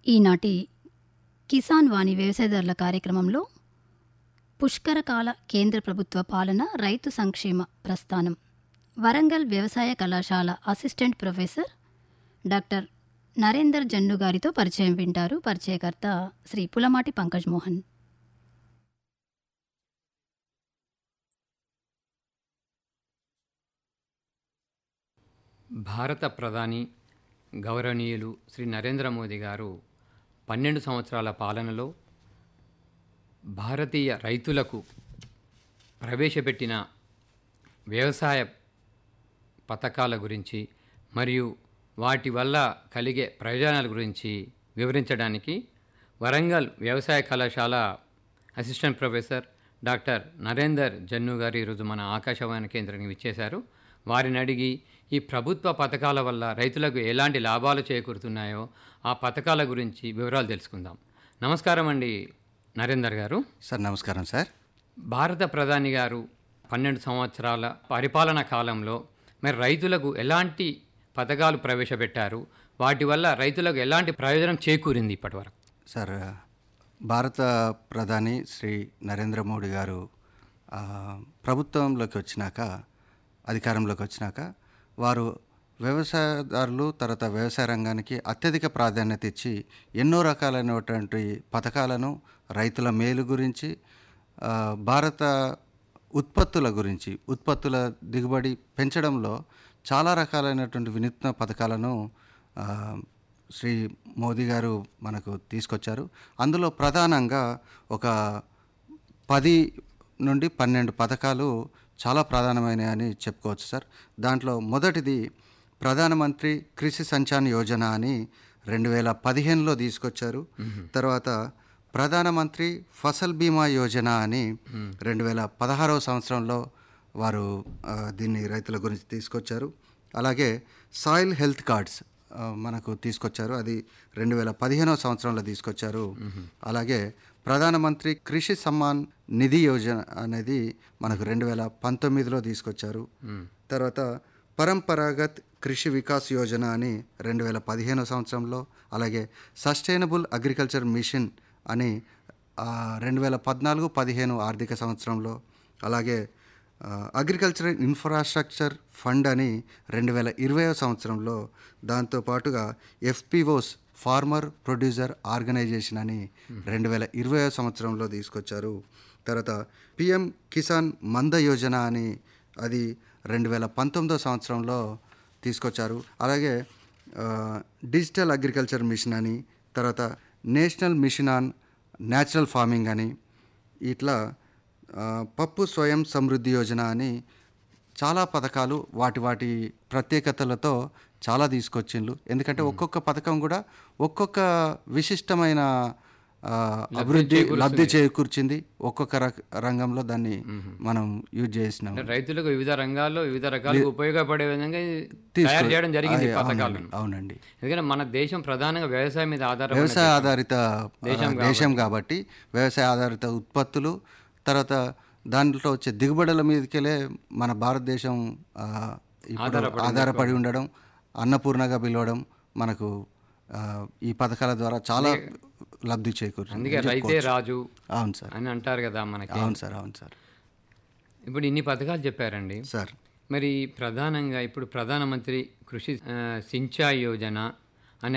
ఈనాటి కిసాన్ వాణి వ్యవసాయదారుల కార్యక్రమంలో పుష్కరకాల కేంద్ర ప్రభుత్వ పాలన రైతు సంక్షేమ ప్రస్థానం వరంగల్ వ్యవసాయ కళాశాల assistant professor doctor Narender Jannu గారితో పరిచయం వింటారు పరిచయకర్త శ్రీ పులమాటి పంకజ్ మోహన్ భారత ప్రధాని గౌరవనీయులు శ్రీ నరేంద్ర మోదీ గారు పన్నెండు సంవత్సరాల పాలనలో భారతీయ రైతులకు ప్రవేశపెట్టిన వ్యవసాయ పథకాల గురించి మరియు వాటి వల్ల కలిగే ప్రయోజనాల గురించి వివరించడానికి వరంగల్ వ్యవసాయ కళాశాల assistant professor doctor Narender Jannu గారు ఈరోజు మన ఆకాశవాణి కేంద్రానికి విచ్చేశారు వారిని అడిగి ఈ ప్రభుత్వ పథకాల వల్ల రైతులకు ఎలాంటి లాభాలు చేకూరుతున్నాయో ఆ పథకాల గురించి వివరాలు తెలుసుకుందాం నమస్కారం అండి నరేందర్ గారు సార్ నమస్కారం సార్ భారత ప్రధాని గారు పన్నెండు సంవత్సరాల పరిపాలన కాలంలో మరి రైతులకు ఎలాంటి పథకాలు ప్రవేశపెట్టారు వాటి వల్ల రైతులకు ఎలాంటి ప్రయోజనం చేకూరింది ఇప్పటివరకు సార్ భారత ప్రధాని శ్రీ నరేంద్ర మోడీ గారు ఆ, ప్రభుత్వంలోకి వచ్చినాక అధికారంలోకి వచ్చినాక వారు వ్యవసాయదారులు తర్వాత వ్యవసాయ రంగానికి అత్యధిక ప్రాధాన్యత ఇచ్చి ఎన్నో రకాలైనటువంటి పథకాలను రైతుల మేలు గురించి ఆ, భారత ఉత్పత్తుల గురించి ఉత్పత్తుల దిగుబడి పెంచడంలో చాలా రకాలైనటువంటి వినూత్న పథకాలను ఆ, శ్రీ మోదీ గారు మనకు తీసుకొచ్చారు అందులో ప్రధానంగా ఒక పది నుండి పన్నెండు పథకాలు చాలా ప్రధానమైనవి అని చెప్పుకోవచ్చు సార్ దాంట్లో మొదటిది ప్రధానమంత్రి కృషి సంచాన్ యోజన అని రెండు వేల పదిహేనులో తీసుకొచ్చారు తర్వాత ప్రధానమంత్రి ఫసల్ బీమా యోజన అని రెండు వేల పదహారవ సంవత్సరంలో వారు ఆ, దీన్ని రైతుల గురించి తీసుకొచ్చారు అలాగే సాయిల్ హెల్త్ కార్డ్స్ ఆ, మనకు తీసుకొచ్చారు అది రెండు వేల పదిహేనవ సంవత్సరంలో తీసుకొచ్చారు అలాగే ప్రధానమంత్రి కృషి సమ్మాన్ నిధి యోజన అనేది మనకు రెండు వేల పంతొమ్మిదిలో తీసుకొచ్చారు తర్వాత పరంపరాగత్ కృషి వికాస్ యోజన అని రెండు వేల పదిహేనవ సంవత్సరంలో అలాగే సస్టైనబుల్ అగ్రికల్చర్ మిషన్ అని రెండు వేల పద్నాలుగు పదిహేను ఆర్థిక సంవత్సరంలో అలాగే అగ్రికల్చర్ ఇన్ఫ్రాస్ట్రక్చర్ ఫండ్ అని రెండు వేల ఇరవై సంవత్సరంలో దాంతోపాటుగా ఎఫ్పిఓస్ ఫార్మర్ ప్రొడ్యూసర్ ఆర్గనైజేషన్ అని రెండు వేల ఇరవై సంవత్సరంలో తీసుకొచ్చారు తర్వాత పిఎం కిసాన్ మంద యోజన అని అది రెండు వేల పంతొమ్మిదో సంవత్సరంలో తీసుకొచ్చారు అలాగే ఆ, డిజిటల్ అగ్రికల్చర్ మిషన్ అని తర్వాత national mission on natural farming అని ఇట్లా ఆ, పప్పు స్వయం సమృద్ధి యోజన అని చాలా పథకాలు వాటి వాటి ప్రత్యేకతలతో చాలా తీసుకొచ్చిండ్రు ఎందుకంటే ఒక్కొక్క పథకం కూడా ఒక్కొక్క విశిష్టమైన ఆ, అభివృద్ధి లబ్ధి చేకూర్చింది ఒక్కొక్క రక- రంగంలో దాన్ని మనం యూజ్ చేసినాం అంటే రైతులకు వివిధ రంగాల్లో వివిధ రకాలుగా ఉపయోగపడే విధంగా తయారు చేయడం జరిగింది ఈ పథకాలను అవునండి ఎందుకంటే మన దేశం ప్రధానంగా వ్యవసాయం మీద ఆధారపడి వ్యవసాయ ఆధారిత ఆ, దేశం కాబట్టి వ్యవసాయ ఆధారిత ఉత్పత్తులు తర్వాత దాంట్లో వచ్చే దిగుబడుల మీదకెళ్ళే మన భారతదేశం ఆ, ఇప్పుడు ఆధారపడి ఉండడం అన్నపూర్ణగా పిలవడం మనకు ఆ, ఈ పథకాల ద్వారా చాలా లబ్ధి చేకూరుతుంది అందుకే రైతే రాజు అవును సార్ అని అంటారు కదా మనకి అవును సార్ అవును సార్ ఇప్పుడు ఇన్ని పథకాలు చెప్పారండి సార్ మరి ప్రధానంగా ఇప్పుడు ప్రధానమంత్రి కృషి ఆ, సించాయ్ యోజన